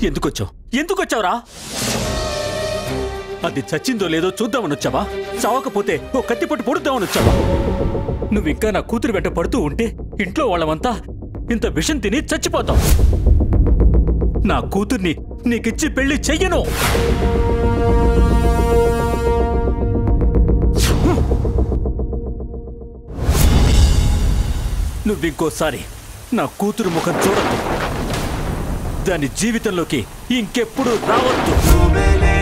ఎందుకొచ్చావు ఎందుకొచ్చావురా అది చచ్చిందో లేదో చూద్దామని వచ్చావా చావకపోతే ఓ కత్తిపట్టు పొడుద్దామని వచ్చావా నువ్వు ఇంకా నా కూతురు వెంట పడుతూ ఉంటే ఇంట్లో వాళ్ళమంతా ఇంత విషం తిని చచ్చిపోతాం నా కూతుర్ని నీకిచ్చి పెళ్లి చెయ్యను నువ్వింకోసారి నా కూతురు ముఖం చూడద్దు దాని జీవితంలోకి ఇంకెప్పుడు రావద్దు